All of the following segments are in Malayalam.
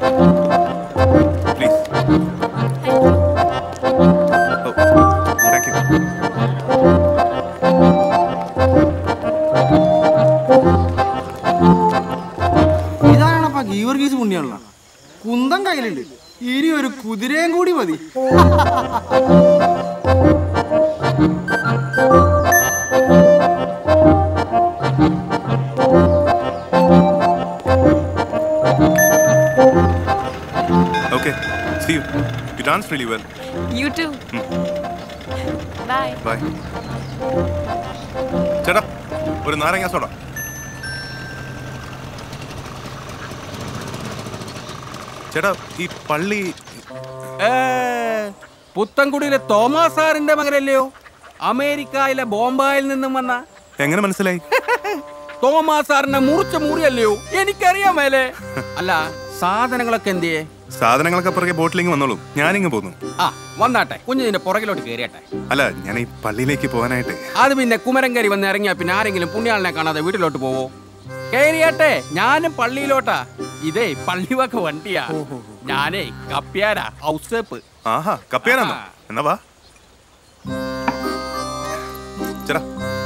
പ്ലീസ് താങ്ക് യു ഇതാണപ്പാ ഗീവർഗീസ് പുണ്യുള്ള കുന്തം കയ്യിലുണ്ട് ഇനി ഒരു കുതിരയും കൂടി മതി okay see you you dance really well You too. Bye. Bye ചേട്ടാ ഒരു നാരങ്ങ സോഡ ചേട്ടാ ഈ പള്ളി ഏ, പുത്തൻകുടിയിലെ തോമസ് സാറിന്റെ മകനല്ലയോ അമേരിക്കയിലെ ബോംബായിൽ നിന്നും വന്ന എങ്ങനെ മനസ്സിലായി തോമസ് സാറിന്റെ മുറിച്ച മുറിയല്ലയോ എനിക്കറിയാൻ മേലെ അല്ല സാധനങ്ങളൊക്കെ എന്തിയേ സാധനങ്ങളൊക്കെ പുറകെ ബോട്ടിലിങ് വന്നോളൂ ഞാനിങ്ങ് പോന്നു ആ വന്നാട്ടെ കുഞ്ഞിന്റെ പുറകിലോട്ട് കയറിയട്ടെ അല്ല ഞാൻ ഈ പള്ളിയിലേക്ക് പോകാനായിട്ട് അത് പിന്നെ കുമരങ്കരി വന്ന് ഇറങ്ങിയാ പിന്നെ ആരെങ്കിലും പുണ്യാളിനെ കാണാതെ വീട്ടിലോട്ട് പോവോ കയറിയാട്ടെ ഞാനും പള്ളിയിലോട്ടാ ഇതേ പള്ളിവക വണ്ടിയാ ഞാനേ കപ്പ്യാരാ ഔസേപ്പ് ആഹാ കപ്പയാനാന്നോ ആ. എന്നാ വാ ചേട്ടാ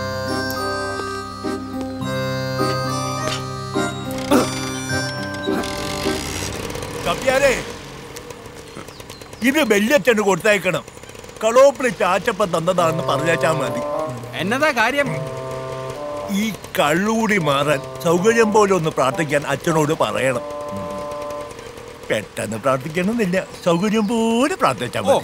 കപ്പ്യാരെ ഇത് വെള്ളിയച്ഛന് കൊടുത്തയക്കണം കളോപ്പിളി ചാച്ചപ്പൻ തന്നതാണെന്ന് പറഞ്ഞാച്ചാ മതി എന്നതാ കാര്യം ഈ കള്ളുകൂടി മാറാൻ സൗകര്യം പോലെ ഒന്ന് പ്രാർത്ഥിക്കാൻ അച്ഛനോട് പറയണം ഉം. പെട്ടെന്ന് പ്രാർത്ഥിക്കണമെന്നില്ല സൗകര്യം പോലെ പ്രാർത്ഥിച്ചാൽ ഓ മതി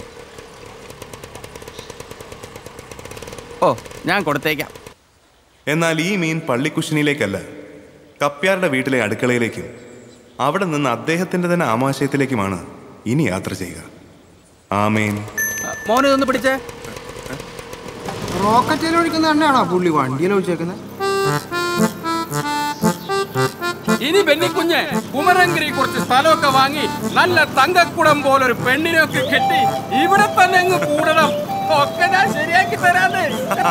ഓ ഞാൻ കൊടുത്തേക്കാം എന്നാൽ ഈ മീൻ പള്ളിക്കുശിനിയിലേക്കല്ല കപ്പ്യാരുടെ വീട്ടിലെ അടുക്കളയിലേക്കും അവിടെ നിന്ന് അദ്ദേഹത്തിന്റെ തന്നെ ആമാശയത്തിലേക്കുമാണ് ഇനി യാത്ര ചെയ്യുക ആമേൻ മോനെ ഇതൊന്ന് പിടിച്ചേ റോക്കറ്റിൽ ഒഴിക്കുന്ന എണ്ണയാണോ പുള്ളി വണ്ടിയിൽ ഒഴിച്ചേക്കുന്നത് ഇനി ബെന്നിക്കുഞ്ഞ് കുമരങ്കിരി കുറച്ച് സ്ഥലമൊക്കെ വാങ്ങി നല്ല തങ്കക്കുടം പോലൊരു പെണ്ണിനെയൊക്കെ കെട്ടി ഇവിടെ തന്നെ അങ്ങ് കൂടണം ഒക്കെ ഞാൻ ശരിയാക്കി തരാന്നേ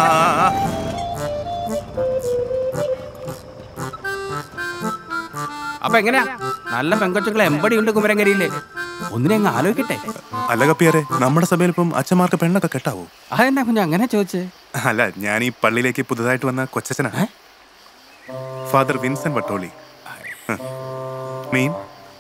അപ്പൊ എങ്ങനെയാ നല്ല പെങ്കൊച്ചുങ്ങളെ എമ്പടിയുണ്ട് കുമരങ്കരിയില് ഒന്നിനെ അങ്ങ് ആലോചിക്കട്ടെ അല്ല കപ്പിയാരെ നമ്മുടെ സഭയിൽ ഇപ്പം അച്ഛന്മാർക്ക് പെണ്ണൊക്കെ കെട്ടാവോ അതെന്നാ കുഞ്ഞ് അങ്ങനെ ചോദിച്ചേ അല്ല ഞാൻ ഈ പള്ളിയിലേക്ക് പുതുതായിട്ട് വന്ന കൊച്ചച്ഛനാ ഫാദർ വിൻസെന്റ് വട്ടോളി ഹ. മീൻ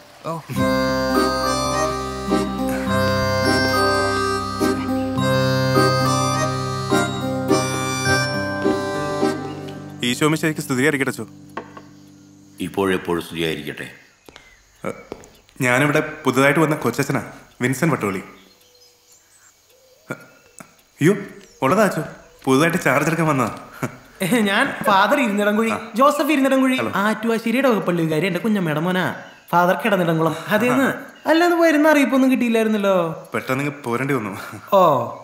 ഈശോമിശയ്ക്ക് സ്തുതിയായിരിക്കട്ടെ ചോ ഇപ്പോഴെപ്പോഴും സ്തുതിയായിരിക്കട്ടെ ഞാനിവിടെ പുതുതായിട്ട് വന്ന കൊച്ചച്ഛനാ വിൻസെന്റ് വട്ടോളി ഹ. അയ്യോ ഉള്ളതാ അച്ചോ പുതുതായിട്ട് ചാർജ് എടുക്കാൻ വന്നതാ ഹ. ഞാൻ ഫാദർ ഇരുന്നിടംകുഴി ജോസഫ് ഇരുന്നിടംകുഴി ആറ്റുവാശ്ശേരിയുടെ വകുപ്പള്ളി വികാരി എന്റെ കുഞ്ഞമ്മയുടെ മോനാ ഫാദർ കിടന്നിടംകുളം അതേന്ന് അല്ലാതെ വരുന്ന അറിയിപ്പൊന്നും കിട്ടിയില്ലായിരുന്നല്ലോ പെട്ടെന്ന് ഇങ്ങ് പോരേണ്ടി വന്നു ഓ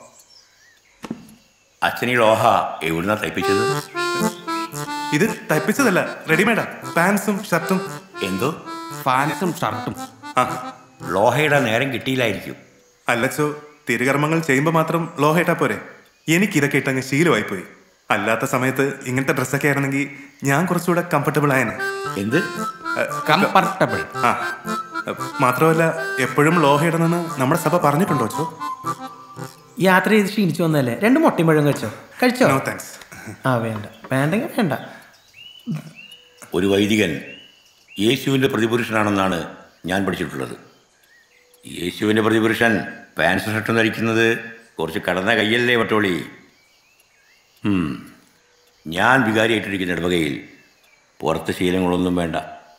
അച്ഛനീ ലോഹ എവിടുന്നാ തയ്പ്പിച്ചത് ഇത് തയ്പ്പിച്ചതല്ല റെഡിമെയ്ഡാ പാൻസും ഷർട്ടും എന്തോ ഫാൻസും ഷർട്ടും ആ ലോഹയുടെ നേരം കിട്ടിയില്ലായിരിക്കും അല്ലച്ചോ തിരുകർമ്മങ്ങൾ ചെയ്യുമ്പോൾ മാത്രം ലോഹയിട്ടാ പോരെ എനിക്ക് ഇതൊക്കെ ഇട്ടങ്ങ് ശീലമായി പോയി അല്ലാത്ത സമയത്ത് ഇങ്ങനത്തെ ഡ്രസ്സൊക്കെ ആയിരുന്നെങ്കിൽ ഞാൻ കുറച്ചുകൂടെ കംഫർട്ടബിൾ ആയനെ എന്ത് കംഫർട്ടബിൾ ആ മാത്രമല്ല എപ്പോഴും ലോഹയിടണമെന്ന് നമ്മുടെ സഭ പറഞ്ഞിട്ടുണ്ടോ ചോ യാത്ര ചെയ്ത് ക്ഷീണിച്ചു വന്നല്ലേ രണ്ട് മുട്ടയും പഴം കഴിച്ചോ കഴിച്ചോ നോ താങ്ക്സ് ആ വേണ്ട വേണ്ടെങ്കിൽ വേണ്ട ഒരു വൈദികൻ യേശുവിൻ്റെ പ്രതിപുരുഷനാണെന്നാണ് ഞാൻ പഠിച്ചിട്ടുള്ളത് യേശുവിൻ്റെ പ്രതിപുരുഷൻ പാൻസ് ഷർട്ടും ധരിക്കുന്നത് കുറച്ച് കടന്ന കയ്യല്ലേ വട്ടോളി ഉം. ഞാൻ വികാരിയായിട്ടിരിക്കുന്ന ഇടവകയിൽ പുറത്ത് ശീലങ്ങളൊന്നും വേണ്ട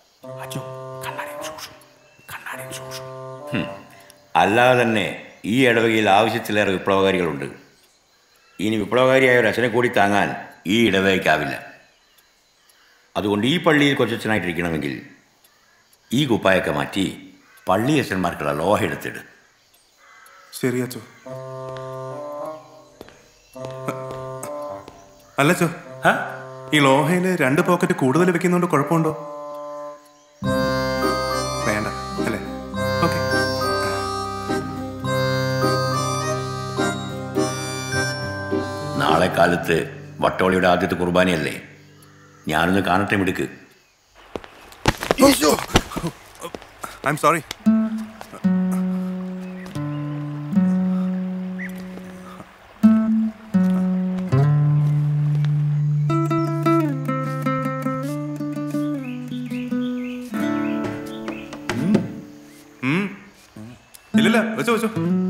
ഹും. അല്ലാതെ തന്നെ ഈ ഇടവകയിൽ ആവശ്യത്തിലേറെ വിപ്ലവകാരികളുണ്ട് ഇനി വിപ്ലവകാരിയായ ഒരു അച്ഛനെ കൂടി താങ്ങാൻ ഈ ഇടവകയ്ക്കാവില്ല അതുകൊണ്ട് ഈ പള്ളിയിൽ കൊച്ചച്ഛനായിട്ടിരിക്കണമെങ്കിൽ ഈ കുപ്പായൊക്കെ മാറ്റി പള്ളി അച്ഛന്മാർക്കുള്ള ലോഹ എടുത്തിട് ശരി അച്ചോ അല്ലച്ചോ ഈ ലോഹയില് രണ്ട് പോക്കറ്റ് കൂടുതൽ വെക്കുന്നോണ്ട് കുഴപ്പമുണ്ടോ വേണ്ട അല്ലേ ഓക്കെ നാളെ കാലത്ത് വട്ടോളിയുടെ ആദ്യത്തെ കുർബാനയല്ലേ ഞാനൊന്ന് കാണട്ടെ മിടുക്ക് ഐ എം സോറി ഇല്ലില്ല വെച്ചോ വെച്ചോ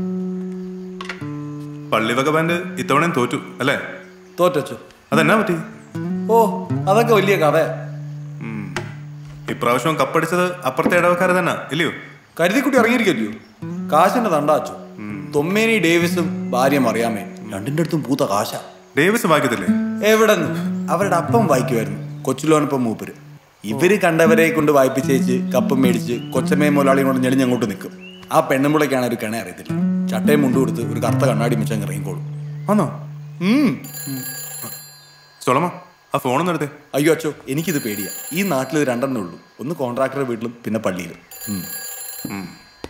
പള്ളിവക ബാൻഡ് ഇത്തവണയും തോറ്റു അല്ലേ തോറ്റച്ചു അതെന്നാ പറ്റി ഓ അതൊക്കെ വലിയ കഥ ഇപ്രാവശ്യം കപ്പടിച്ചത് അപ്പുറത്തെ ഇടവക്കാര് തന്നെ ഇല്ലയോ കരുതിക്കുട്ടി ഇറങ്ങിയിരിക്കല്ലോ കാശിന്റെ തണ്ടാച്ചു തൊമ്മേനി ഡേവിസും ഭാര്യ മറിയാമേ രണ്ടിന്റെ അടുത്തും പൂത്ത കാശ ഡേവിസ് വായിക്കത്തില്ലേ എവിടെ നിന്ന് അവരുടെ അപ്പം വായിക്കുമായിരുന്നു കൊച്ചിലോനപ്പം മൂപ്പര് ഇവര് കണ്ടവരെ കൊണ്ട് വായിപ്പിച്ചേച്ച് കപ്പം മേടിച്ച് കൊച്ചമ്മയും മുതലാളിയും കൊണ്ട് ഞെളിഞ്ഞങ്ങോട്ട് നിൽക്കും ആ പെണ്ണുമുളയ്ക്കാണ് ഒരു കിണ അറിയത്തില്ല ചട്ടയും മുണ്ടു കൊടുത്ത് ഒരു കറുത്ത കണ്ണാടി മിച്ചം ഇറങ്ങിക്കോളും ആണോ ഉം. സോളമ ആ ഫോണൊന്നും എടുത്തേ അയ്യോ അച്ചോ എനിക്കിത് പേടിയാ ഈ നാട്ടിൽ ഇത് രണ്ടെണ്ണേ ഉള്ളൂ ഒന്ന് കോൺട്രാക്ടറുടെ വീട്ടിലും പിന്നെ പള്ളിയിലും ഉം.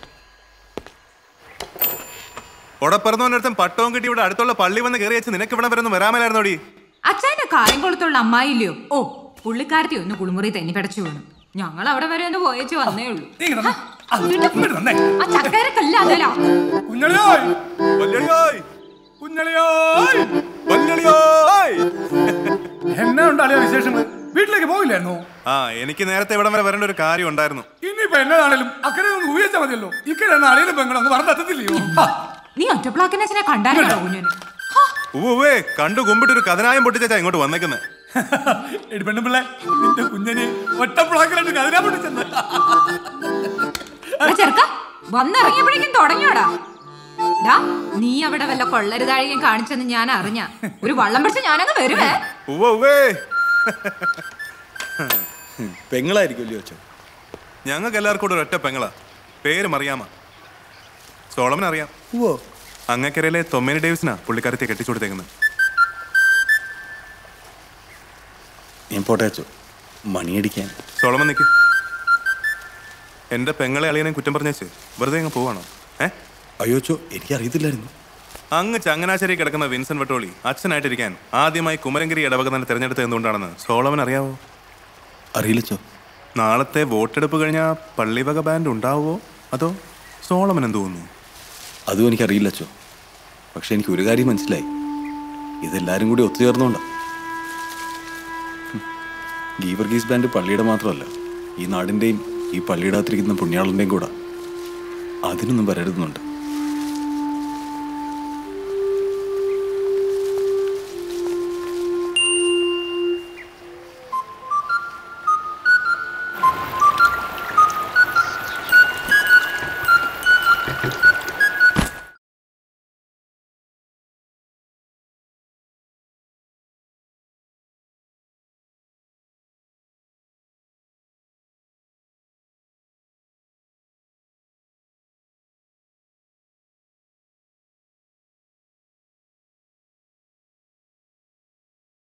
ഉടപ്പിറന്നവനടുത്തും പട്ടവും കിട്ടി ഇവിടെ അടുത്തുള്ള പള്ളി വന്ന് കയറി വെച്ച് നിനക്ക് ഇവിടെ വരെ ഒന്നും വരാമലായിരുന്നോടി അച്ഛന്റെ കായംകുളത്തുള്ള അമ്മായില്ലയോ ഓ പുള്ളിക്കാരത്തി ഒന്ന് കുളിമുറി തെന്നി പടച്ചു വീണു ഞങ്ങൾ അവിടെ വരെ ഒന്ന് പോയേച്ച് വന്നേ ഉള്ളൂ ഹ, ഇതിന്റെ ആ ചക്കരക്കല്ലാതല്ലോ വല്യളിയോയ്! കുഞ്ഞളിയോയ് വല്യളിയോയ്! എന്നാ ഉണ്ടാളിയ വിശേഷങ്ങൾ വീട്ടിലേക്ക് പോയില്ലായിരുന്നോ ആ എനിക്ക് നേരത്തെ ഇവിടം വരെ വരേണ്ട ഒരു കാര്യം ഉണ്ടായിരുന്നു ഇനിയിപ്പോ എന്നതാണേലും അക്കരെ ഒന്ന് ഉപയോഗിച്ചാൽ മതിയല്ലോ ഇക്കരെ അളിയിലും പെങ്ങളൊന്ന് പറഞ്ഞെത്തത്തില്ലയോ നീ ഒറ്റപ്ലാക്കിനെ കണ്ടാലോ കുഞ്ഞിന് ഉവ്വേ കണ്ടു കുമ്പിട്ട് ഒരു കഥനായം പൊട്ടിച്ചാ ഇങ്ങോട്ട് വന്നേക്കുന്നത് എടി പെണ്ണുപിള്ളെ നിന്റെ കുഞ്ഞിന് ഒറ്റപ്പിളാക്കലായിട്ട് കതിരാ പൊട്ടിച്ചെന്ന് ചെറുക്ക വന്നിറങ്ങിയപ്പോഴേക്കും തുടങ്ങിയോടാ ഡാ നീ അവിടെ വല്ല കൊള്ളരുതാഴികം കാണിച്ചെന്ന് ഞാൻ അറിഞ്ഞ ഒരു വള്ളം പിടിച്ച് ഞാനങ്ങ് വരുവേ ഉവ്വേ പെങ്ങളായിരിക്കുമല്ലോ അച്ഛൻ ഞങ്ങൾക്ക് എല്ലാവർക്കും കൂടെ ഒരൊറ്റ പെങ്ങളാ പേര് മറിയാമ സോളമൻ അറിയാം ഓ അങ്ങക്കരയിലെ തൊമ്മേനി ഡേവിസിനാ പുള്ളിക്കാരത്തെ കെട്ടിച്ചു കൊടുത്തേക്കുന്നത് ഞാൻ പോട്ടെ അച്ചോ മണിയടിക്കാൻ സോളമൻ നിൽക്ക് എന്റെ പെങ്ങളെ അളിയനെ കുറ്റം പറഞ്ഞേച്ച് വെറുതെ അങ്ങ് പോവാണോ ഏ അയ്യോ അച്ചോ എനിക്കറിയത്തില്ലായിരുന്നു അങ്ങ് ചങ്ങനാശ്ശേരി കിടക്കുന്ന വിൻസൻ വെട്ടോളി അച്ഛനായിട്ടിരിക്കാൻ ആദ്യമായി കുമരങ്കിരി ഇടവക തന്നെ തിരഞ്ഞെടുത്തത് എന്തുകൊണ്ടാണെന്ന് സോളമൻ അറിയാവോ അറിയില്ലച്ചോ നാളത്തെ വോട്ടെടുപ്പ് കഴിഞ്ഞാൽ പള്ളിവക ബാൻഡ് ഉണ്ടാവുമോ അതോ സോളമൻ എന്ത് തോന്നുന്നു അതും എനിക്കറിയില്ല അച്ചോ പക്ഷെ എനിക്ക് ഒരു കാര്യം മനസ്സിലായി ഇതെല്ലാരും കൂടി ഒത്തുചേർന്നുകൊണ്ടാ ഹും. ഗീവർഗീസ് ബാൻഡ് പള്ളിയുടെ മാത്രമല്ല ഈ നാടിൻ്റെയും ഈ പള്ളിയുടെ അകത്തിരിക്കുന്ന പുണ്യാളൻ്റെയും കൂടെ അതിനൊന്നും വരരുതുന്നുണ്ട്